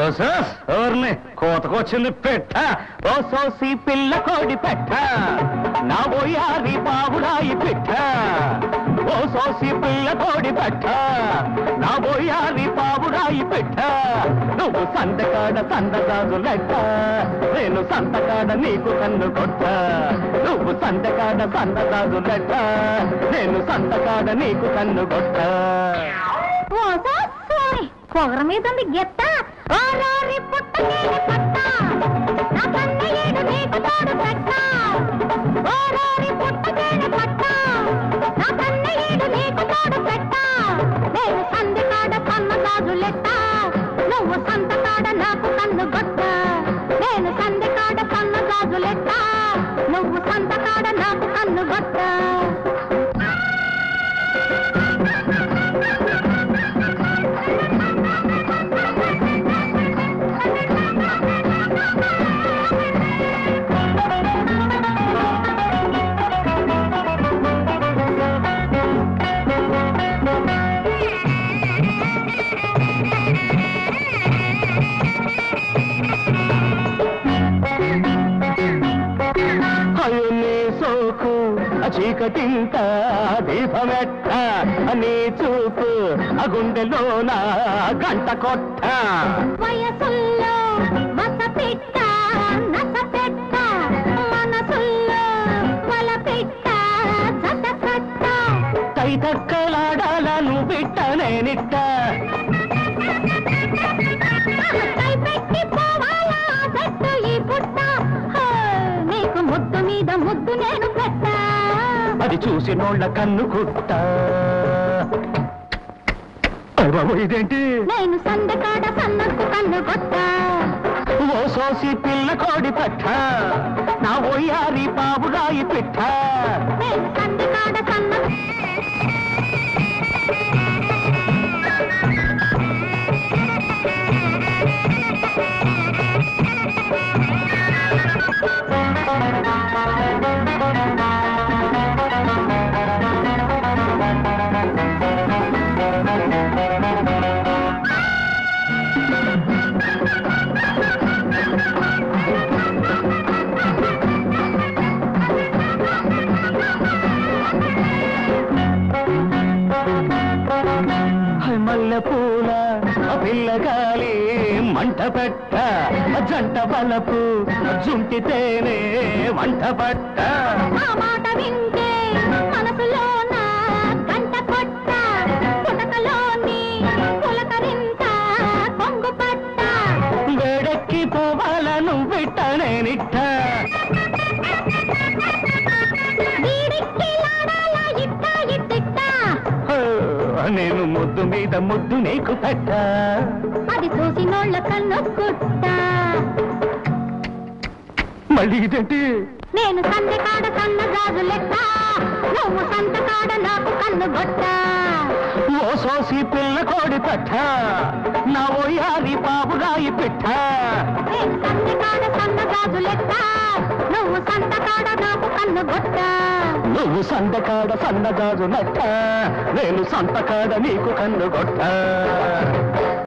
Uso ఓర్ని కోతకొచ్చింది పెట్ట ఓ సోసి పిల్ల కోడి పెట్ట నా బోయారి బాబురాయి పెట్ట ఓ సోసి పిల్ల కోడి పెట్ట నా బోయారి బాబురాయి పెట్ట నువ్వు సంతకాడ సందగాజు లెక్క నేను సంతకాడ నీకు కన్ను కొట్ట నువ్వు సంతకాడ సందగాజు లెక్క నేను సంతకాడ నీకు కన్ను కొట్ట ఓసో సోరి పొగర మీద ఉంది గెత్త ఓరోరి పుట్టకేలి పట్ట నా కన్న ఏడు నీకు తోడు పెట్ట ఓరోరి పుట్టకేలి పట్ట నా కన్న ఏడు నీకు తోడు పెట్ట నేను సందికాడ సన్న గాజులెట్ట నువ్వు సంతకాడ నాకు కన్ను గొట్ట నేను సందికాడ సన్న గాజులెట్ట నువ్వు సంతకాడ నాకు కన్ను గొట్ట అయ్యో నీ సోకు ఆ చీకటింత దీపమెట్ట నీ చూపు ఆ గుండెలోన గంట కొట్ట వయసుల్లో మస పెట్ట నస పెట్ట మనసుల్లో వల పెట్ట సత సట్ట కైతక్కలాడాలను బిట్ట నేనిట్ట కై పెట్టి పోవాలా ఆ చెట్టు ఈ పుట్ట హో, నీకు ముద్దు మీద ముద్దు నేను పెట్ట అది చూసి నోళ్ళ కన్ను కుట్ట అయ్య బాబు ఇదేంటి నేను సందకాడ సన్నకు కన్ను కొట్ట ఓ సోసి పిల్ల కోడి పట్ట నా ఒయ్యారి బాబురాయి పిట్ట నేను సందకాడ సన్న మల్లె పూల పిల్లగాలి మంట పెట్ట జంట బలపు జుంటితేనే వంట పట్ట ఆ మాట వింటే మనసులోన కంట కొట్ట పుటకలోని పులకరింత కొంగు పట్ట వేడెక్కి పోవాలను బిట్ట నేనిట్ట వీడికి లాడాల ఇట్ట ఇట్టిట్ట హో, నేను ముద్దు మీద ముద్దు నీకు పెట్ట అది చూసి నోళ్ళ కన్ను కుట్ట మళ్ళీ ఇదేంటి నేను సంతకాడ సన్న గాజు లెక్క నువ్వు సంతకాడ నాకు కన్ను గొట్ట ఓ సోసి పిల్ల కోడి పట్ట నా ఓయారి బాబురాయి పిట్ట నేను సంతకాడ సన్న గాజు లెక్క నువ్వు సంతకాడ నాకు కన్ను గొట్ట నువ్వు సందకాడ సన్నగాజు నట్ట నేను సంతకాడ నీకు కన్ను కొట్ట